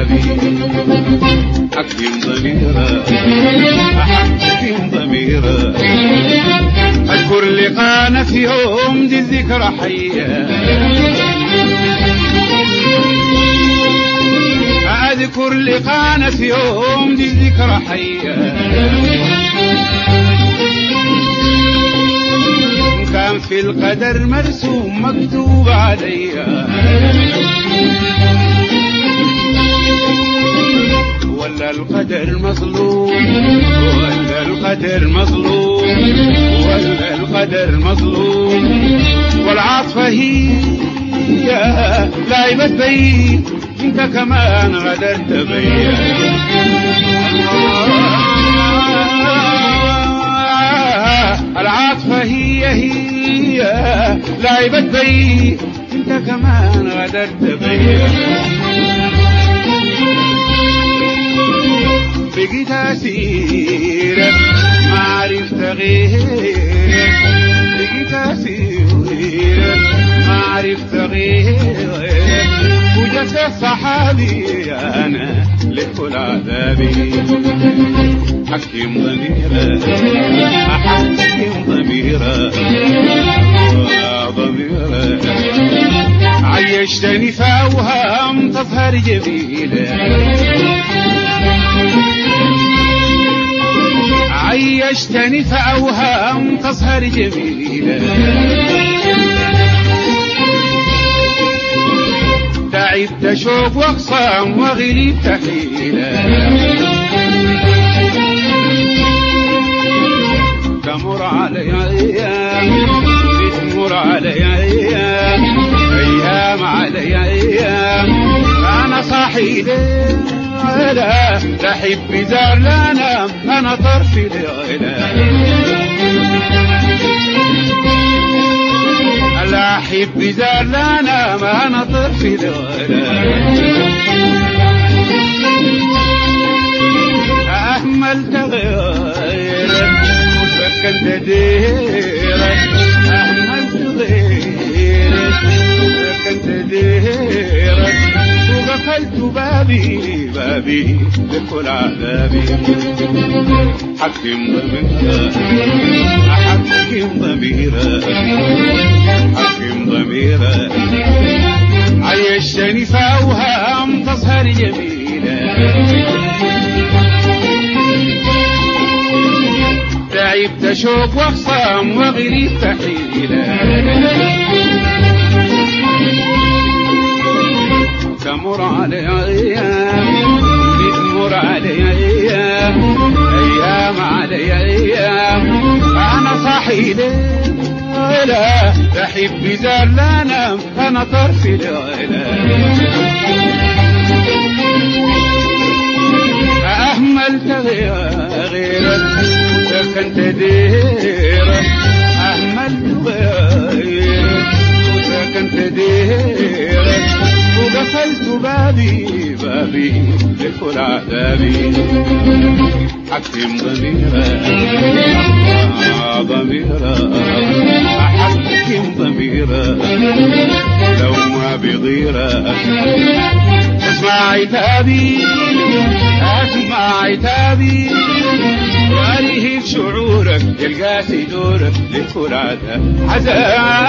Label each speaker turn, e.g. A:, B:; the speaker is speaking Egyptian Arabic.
A: عذابي حكم ضميرا أحكم ضميرا أذكر لقانا في يوم دي الذكرى حية أذكر لقانا في يوم دي الذكرى حية كان في القدر مرسوم مكتوب عليا ولا القدر مظلوم ولا القدر مظلوم ولا القدر مظلوم والعاطفة هي لعبت بي انت كمان غدرت بي العاطفة هي هي لعبت بي انت كمان غدرت بي بقيت أسيرك ما عرفت غيرك بقيت أسيرك ما عرفت غيرك وجدت صحابي أنا لكل عذابي حكم ضميرك أحكم ضميرك ضميرك عيشتني في أوهام تظهر جميلة عيشتني في أوهام تظهر جميلة تعبت شوق واخصام وغلبت حيلة تمر علي أيام بتمر علي أيام أيام علي أيام أنا صاحي لا تحب زار لا نام أنا طرفي لغلا لا أحب زار لا نام أنا طرفي لغلا أهملت غيرك وسكنت ديرك أهملت غيرك وسكنت ديرك وقفلت بابي بابي لكل عذابي حكم ضميرا حكم ضميرا حكم ضميرا عيشتني في أوهام تظهر جميلة تعبت شوق واخصام وغريبت حيلة تمر علي أيام بتمر علي أيام أيام علي أيام أنا صاحي لا تحب زال لا نام أنا طرفي لا أهملت غيرك سكنت ديرك أهملت غيرك وسكنت ديرك وقفلت بابي بابي لكل عذابي حكم ضميرا ضميرا حكم ضميرا لو ما بضيرا اسمع عتابي اسمع عتابي وارهب شعورك يلقى دورك لكل عذاب عذاب